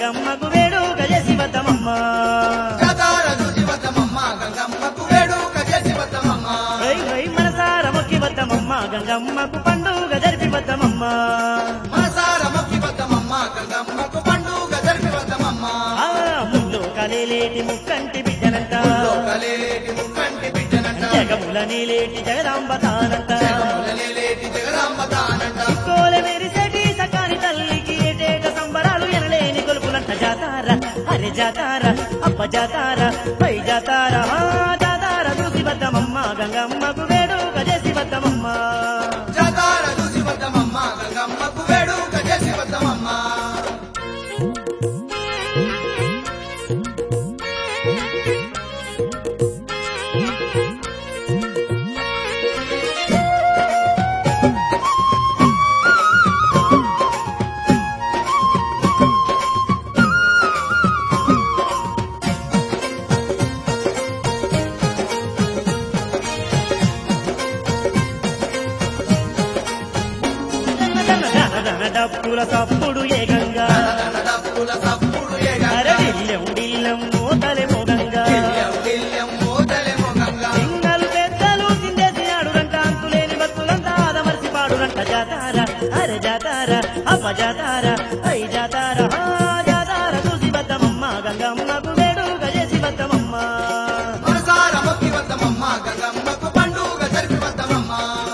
గంగమ్మకు వేడుక చేసి వద్దమమ్మ జాతార చూసి వద్దమమ్మ గంగమ్మకు వేడుక చేసి వద్దమమ్మ హై హై మనసార మొక్కి వద్దమమ్మ గంగమ్మకు పండుగ జరిపి వద్దమమ్మ మనసార మొక్కి వద్దమమ్మ గంగమ్మకు పండుగ జరిపి వద్దమమ్మ ఆ ముల్లో కలేలేటి ముక్కంటి బిడ్డనంట లోకలేటి ముక్కంటి బిడ్డనంట జగముల నీలేటి జగదాంబ తానంట జగములనేలేటి జగదాంబ తానంట కోలె మెరిసేటి సకాని తల్లికి ఏటేట సంబరాలు ఎనలేని కొలుపులంట జాతార అరే జాతార అప్ప జాతార పై జాతార ఆ జాతార చూసి వద్దమమ్మ గంగమ్మకు వేడుక చేసి వద్దమమ్మ జాతార చూసి వద్దమమ్మ గంగమ్మకు వేడుక చేసి వద్దమమ్మ దన దన దన దన డప్పుల సప్పుడు ఏకంగా డప్పుల సప్పుడు ఏగంగా అరడిల్లెం డిల్లెం మోతలే మోగంగా దిల్యం మోతలెమో గంగా చిన్నలు పెద్దలు చిందేసి ఆడురంట అంతులేని భక్తులంతా ఆదమర్చి పాడురంట జాతార అరే జాతార అప్ప జాతార ఐ జాతార ఆ జాతార చూసి వద్దమమ్మ గంగమ్మకు వేడుక చేసి వద్దమమ్మ మనసార మొక్కి వద్దమమ్మ గంగమ్మకు పండుగ జరిపి వద్దమమ్మ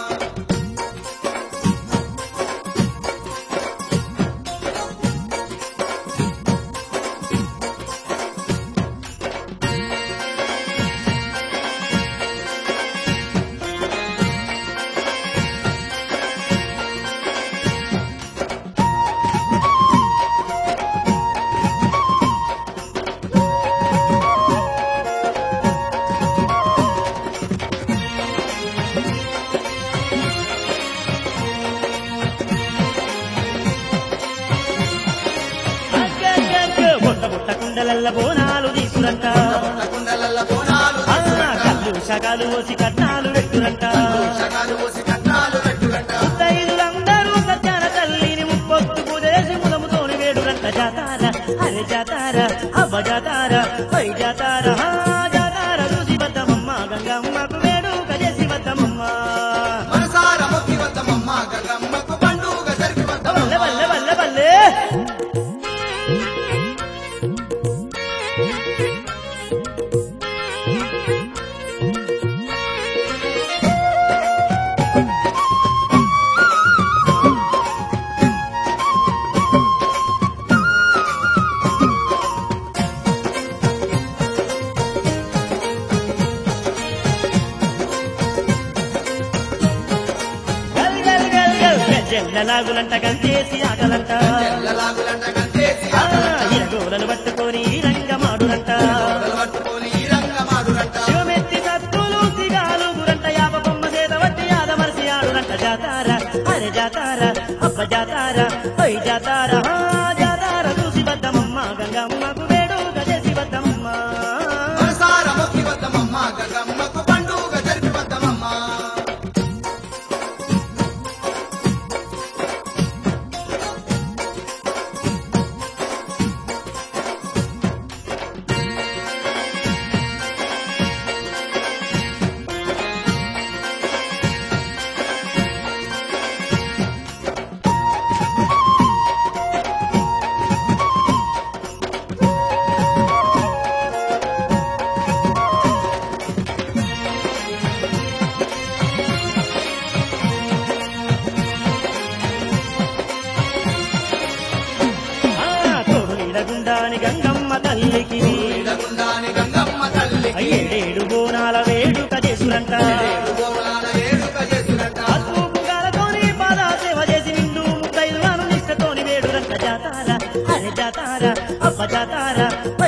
అగ్గగ్గగ్గ బుట్ట బుట్ట కుండలల్ల బోనాలు తీసుకురంట కుండలల్ల బోనాలు ఆ, కళ్ళు షగాలు పోసి కట్నాలు పెట్టురంట షకాలు పోసి కట్నాలు పెట్టురంట ముత్తైదులందరూ సత్యాన తల్లిని ముప్పొత్తు పూజేసి ములముతోని వేడురంట జాతార అరే జాతార అవ్వ జాతార పై జాతార ఆ జాతార చూసి వద్దమమ్మ గంగమ్మకు వేడుక చేసి వద్దమమ్మ మనసార మొక్కి వద్దమమ్మ గంగమ్మకు పండుగ జరిపి బల్లె వద్దమమ్మ బల్లె బల్లె బల్లె గల్ గల్ గల్ గల్ జల్లలాగులంట గంతేసి ఆటలంట తెల్లలాగులంట కంటేసి ఆ, ఇరగోలలు పట్టుకొని రంగమాడురంట ఆటలు పట్టుకొని ఈ రంగమాడురంట శివమెత్తి సత్తులు సిగాలు గురంట యాప బొమ్మ చేత వట్టి ఆదమర్సి ఆడురంట జాతార అరే జాతార అప్ప జాతార పై జాతార ఆ జాతార చూసి వద్దమమ్మ గంగమ్మకు వేడుక చేసి వద్దమమ్మ మనసార మొక్కి వద్దమమ్మ గంగమ్మకు పండుగ జరిపి వద్దమమ్మ ఆ, తోడు నీడగుండాని గంగమ్మ తల్లికి ఇడగుండాని గంగమ్మ తల్లి ఏడేడు బోనాల వేడుక చేసురంట గోవలాల వేడుక చేసినట్ట పసుపు గాలతోని పాద సేవ చేసి నిండు ముత్తైదులను నిష్టతోని వేడురంట జాతార అరే జాతార అప్ప జాతార